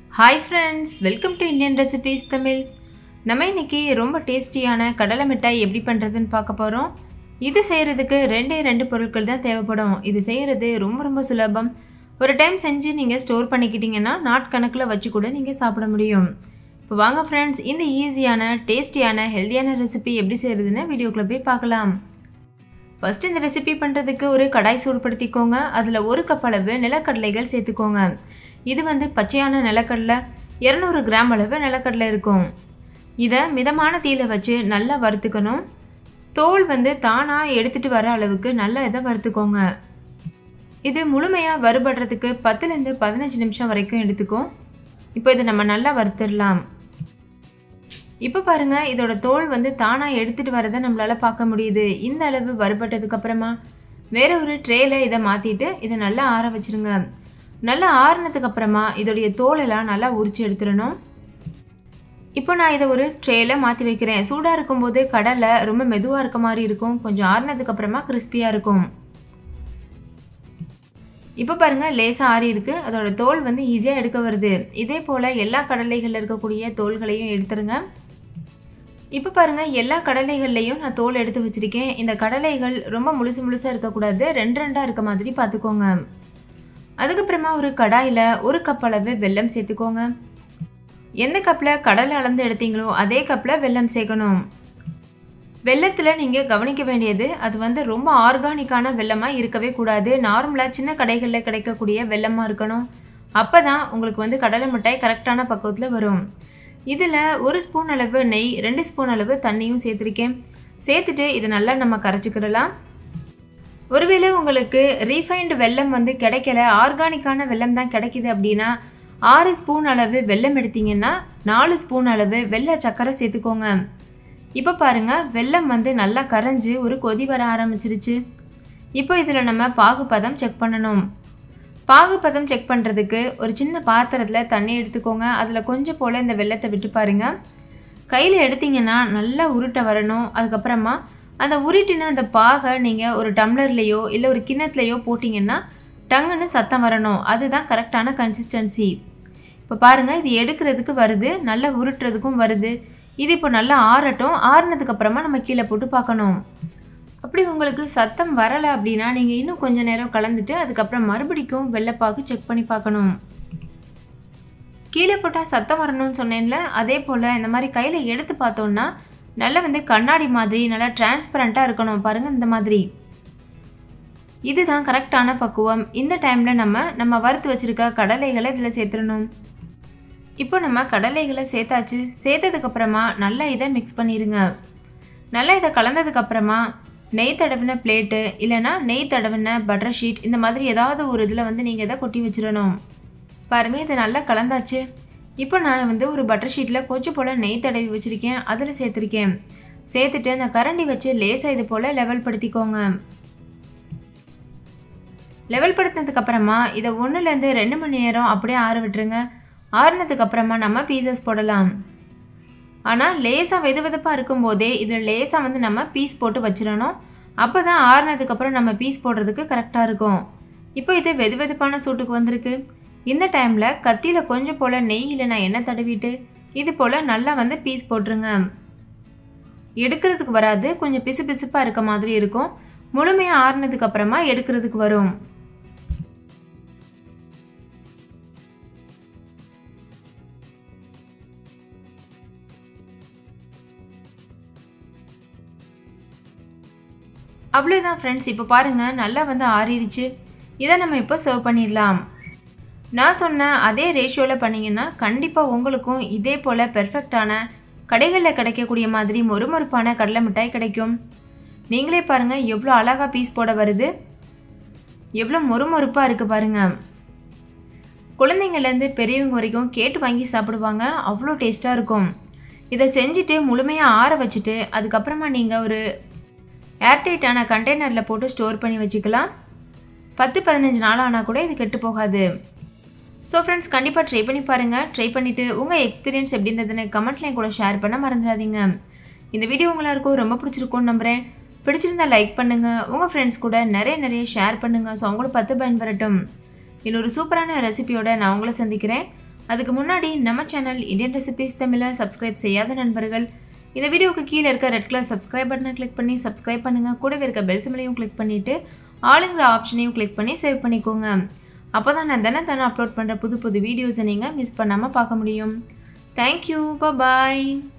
hi friends welcome to Indian recipes Tamil நம்ம இன்னைக்கு ரொம்ப டேஸ்டியான கடலை மிட்டாய் எப்படி பண்ணுறதுன்னு பார்க்க போகிறோம் இது செய்கிறதுக்கு ரெண்டே ரெண்டு பொருட்கள் தான் தேவைப்படும் இது செய்கிறது ரொம்ப ரொம்ப சுலபம் ஒரு டைம் செஞ்சு நீங்கள் ஸ்டோர் பண்ணிக்கிட்டீங்கன்னா நாட்கணக்கில் வச்சு கூட நீங்கள் சாப்பிட முடியும் இப்போ வாங்க ஃப்ரெண்ட்ஸ் இந்த ஈஸியான டேஸ்டியான ஹெல்த்தியான ரெசிபி எப்படி செய்கிறதுன்னு வீடியோக்குள்ளே போய் பார்க்கலாம் ஃபஸ்ட்டு இந்த ரெசிபி பண்ணுறதுக்கு ஒரு கடாய் சூடுபடுத்திக்கோங்க அதில் ஒரு கப் அளவு நிலக்கடலைகள் சேர்த்துக்கோங்க இது வந்து பச்சையான நிலக்கடலை இரநூறு கிராம் அளவு நிலக்கடலை இருக்கும் இதை மிதமான தீயில வச்சு நல்லா வறுத்துக்கணும் தோல் வந்து தானாக எடுத்துகிட்டு வர அளவுக்கு நல்லா இதை வறுத்துக்கோங்க இது முழுமையாக வறுபடுறதுக்கு பத்துலேருந்து பதினஞ்சு நிமிஷம் வரைக்கும் எடுத்துக்கும் இப்போ இதை நம்ம நல்லா வறுத்துடலாம் இப்போ பாருங்கள் இதோட தோல் வந்து தானாக எடுத்துகிட்டு வரதை நம்மளால் பார்க்க முடியுது இந்த அளவு வறுபட்டதுக்கு அப்புறமா வேற ஒரு ட்ரேல இதை மாற்றிட்டு இதை நல்லா ஆற வச்சிருங்க நல்லா ஆறுனதுக்கு அப்புறமா இதோடைய தோலெல்லாம் நல்லா உரிச்சு எடுத்துடணும் இப்போ நான் இதை ஒரு ட்ரேல மாற்றி வைக்கிறேன் சூடாக இருக்கும்போது கடலை ரொம்ப மெதுவாக இருக்க மாதிரி இருக்கும் கொஞ்சம் ஆறுனதுக்கு அப்புறமா கிறிஸ்பியாக இருக்கும் இப்போ பாருங்கள் லேசாக ஆறி இருக்கு அதோட தோல் வந்து ஈஸியாக எடுக்க வருது இதே போல் எல்லா கடலைகளில் இருக்கக்கூடிய தோல்களையும் எடுத்துருங்க இப்போ பாருங்கள் எல்லா கடலைகள்லையும் நான் தோல் எடுத்து வச்சுருக்கேன் இந்த கடலைகள் ரொம்ப முழுசு முழுசாக இருக்கக்கூடாது ரெண்டு ரெண்டாக இருக்க மாதிரி பார்த்துக்கோங்க அதுக்கப்புறமா ஒரு கடாயில் ஒரு கப் அளவு வெல்லம் சேர்த்துக்கோங்க எந்த கப்பில் கடலை அளந்து எடுத்தீங்களோ அதே கப்பில் வெல்லம் சேர்க்கணும் வெள்ளத்தில் நீங்கள் கவனிக்க வேண்டியது அது வந்து ரொம்ப ஆர்கானிக்கான வெள்ளமாக இருக்கவே கூடாது நார்மலாக சின்ன கடைகளில் கிடைக்கக்கூடிய வெள்ளமாக இருக்கணும் அப்போ தான் உங்களுக்கு வந்து கடலை மிட்டாய் கரெக்டான பக்குவத்தில் வரும் இதில் ஒரு ஸ்பூன் அளவு நெய் ரெண்டு ஸ்பூன் அளவு தண்ணியும் சேர்த்துருக்கேன் சேர்த்துட்டு இதை நல்லா நம்ம கரைச்சிக்கிடலாம் ஒருவேளை உங்களுக்கு ரீஃபைண்டு வெல்லம் வந்து கிடைக்கல ஆர்கானிக்கான வெல்லம் தான் கிடைக்கிது அப்படின்னா ஆறு ஸ்பூன் அளவு வெல்லம் எடுத்தீங்கன்னா நாலு ஸ்பூன் அளவு வெள்ளை சர்க்கரை சேர்த்துக்கோங்க இப்போ பாருங்கள் வெல்லம் வந்து நல்லா கரைஞ்சி ஒரு கொதி வர ஆரம்பிச்சிருச்சு இப்போ இதில் நம்ம பாகுபதம் செக் பண்ணணும் பாகுபதம் செக் பண்ணுறதுக்கு ஒரு சின்ன பாத்திரத்தில் தண்ணி எடுத்துக்கோங்க அதில் கொஞ்சம் போல் இந்த வெள்ளத்தை விட்டு பாருங்கள் கையில் எடுத்தீங்கன்னா நல்லா உருட்டை வரணும் அதுக்கப்புறமா அந்த உருட்டின அந்த பாகை நீங்கள் ஒரு டம்ளர்லேயோ இல்லை ஒரு கிண்ணத்துலையோ போட்டிங்கன்னா டங்குன்னு சத்தம் வரணும் அதுதான் கரெக்டான கன்சிஸ்டன்சி இப்போ பாருங்கள் இது எடுக்கிறதுக்கு வருது நல்லா உருட்டுறதுக்கும் வருது இது இப்போ நல்லா ஆறட்டும் ஆறுனதுக்கப்புறமா நம்ம கீழே போட்டு பார்க்கணும் அப்படி உங்களுக்கு சத்தம் வரலை அப்படின்னா நீங்கள் இன்னும் கொஞ்சம் நேரம் கலந்துட்டு அதுக்கப்புறம் மறுபடிக்கும் வெள்ளைப்பாக்கு செக் பண்ணி பார்க்கணும் கீழே போட்டால் சத்தம் வரணும்னு சொன்னேன்ல அதே போல் இந்த மாதிரி கையில் எடுத்து பார்த்தோன்னா நல்லா வந்து கண்ணாடி மாதிரி நல்லா டிரான்ஸ்பரண்ட்டாக இருக்கணும் பாருங்கள் இந்த மாதிரி இதுதான் கரெக்டான பக்குவம் இந்த டைமில் நம்ம நம்ம வறுத்து வச்சுருக்க கடலைகளை இதில் சேர்த்துடணும் இப்போ நம்ம கடலைகளை சேர்த்தாச்சு சேர்த்ததுக்கப்புறமா நல்லா இதை மிக்ஸ் பண்ணிடுங்க நல்லா இதை கலந்ததுக்கப்புறமா நெய் தடவின பிளேட்டு இல்லைனா நெய் தடவின பட்டர் ஷீட் இந்த மாதிரி ஏதாவது ஒரு இதில் வந்து நீங்கள் இதை கொட்டி வச்சிடணும் பாருங்கள் இதை நல்லா கலந்தாச்சு இப்போ நான் வந்து ஒரு பட்டர் ஷீட்டில் கொஞ்சம் போல் நெய் தடவி வச்சுருக்கேன் அதில் சேர்த்துருக்கேன் சேர்த்துட்டு அந்த கரண்டி வச்சு லேசாக இது போல் லெவல் படுத்திக்கோங்க லெவல் படுத்தினதுக்கு அப்புறமா இதை ஒன்றுலேருந்து ரெண்டு மணி நேரம் அப்படியே ஆற விட்டுருங்க ஆறுனதுக்கு அப்புறமா நம்ம பீசஸ் போடலாம் ஆனால் லேசாக வெது வெதுப்பாக இருக்கும்போதே இதில் லேசாக வந்து நம்ம பீஸ் போட்டு வச்சிடணும் அப்போ தான் ஆறுனதுக்கப்புறம் நம்ம பீஸ் போடுறதுக்கு கரெக்டாக இருக்கும் இப்போ இது வெது வெதுப்பான சூட்டுக்கு வந்திருக்கு இந்த டைமில் கத்தியில் கொஞ்சம் போல் நெய்யில் நான் எண்ணெய் தடவிட்டு இது போல் நல்லா வந்து பீஸ் போட்டுருங்க எடுக்கிறதுக்கு வராது கொஞ்சம் பிசு பிசுப்பாக இருக்க மாதிரி இருக்கும் முழுமையாக ஆறுனதுக்கு அப்புறமா எடுக்கிறதுக்கு வரும் அவ்வளோதான் ஃப்ரெண்ட்ஸ் இப்போ பாருங்கள் நல்லா வந்து ஆறிடுச்சு இதை நம்ம இப்போ சர்வ் பண்ணிடலாம் நான் சொன்ன அதே ரேஷியோவில் பண்ணிங்கன்னா கண்டிப்பாக உங்களுக்கும் இதே போல் பெர்ஃபெக்டான கடைகளில் கிடைக்கக்கூடிய மாதிரி மொறுமொறுப்பான கடலை மிட்டாய் கிடைக்கும் நீங்களே பாருங்கள் எவ்வளோ அழகாக பீஸ் போட வருது எவ்வளோ மொறுமொறுப்பாக இருக்குது பாருங்கள் குழந்தைங்கள்லேருந்து பெரியவங்க வரைக்கும் கேட்டு வாங்கி சாப்பிடுவாங்க அவ்வளோ டேஸ்ட்டாக இருக்கும் இதை செஞ்சுட்டு முழுமையாக ஆற வச்சுட்டு அதுக்கப்புறமா நீங்கள் ஒரு ஏர்டைட்டான கண்டெய்னரில் போட்டு ஸ்டோர் பண்ணி வச்சுக்கலாம் பத்து பதினஞ்சு நாள் ஆனால் கூட இது கெட்டு போகாது ஸோ ஃப்ரெண்ட்ஸ் கண்டிப்பாக ட்ரை பண்ணி பாருங்கள் ட்ரை பண்ணிவிட்டு உங்கள் எக்ஸ்பீரியன்ஸ் எப்படி இருந்ததுன்னு கமெண்ட்லேயும் கூட ஷேர் பண்ண மறந்துடாதீங்க இந்த வீடியோ உங்களாருக்கும் ரொம்ப பிடிச்சிருக்கும்னு நம்புகிறேன் பிடிச்சிருந்தா லைக் பண்ணுங்கள் உங்கள் ஃப்ரெண்ட்ஸ் கூட நிறைய நிறைய ஷேர் பண்ணுங்கள் ஸோ அவங்களும் பத்து பயன்பெறட்டும் இன்னொரு சூப்பரான ரெசிபியோட நான் உங்களை சந்திக்கிறேன் அதுக்கு முன்னாடி நம்ம சேனல் இந்தியன் ரெசிபீஸ் தமிழை சப்ஸ்கிரைப் செய்யாத நண்பர்கள் இந்த வீடியோவுக்கு கீழே இருக்க ரெட் கலர் சப்ஸ்கிரைப் பட்டனை கிளிக் பண்ணி சப்ஸ்கிரைப் பண்ணுங்கள் கூடவே இருக்க பெல் சிம்லையும் கிளிக் பண்ணிவிட்டு ஆளுங்கிற ஆப்ஷனையும் கிளிக் பண்ணி சேவ் பண்ணிக்கோங்க அப்போ தான் நான் தினம் தினம் அப்லோட் பண்ணுற புது புது வீடியோஸை நீங்கள் மிஸ் பண்ணாமல் பார்க்க முடியும் தேங்க்யூ பாய்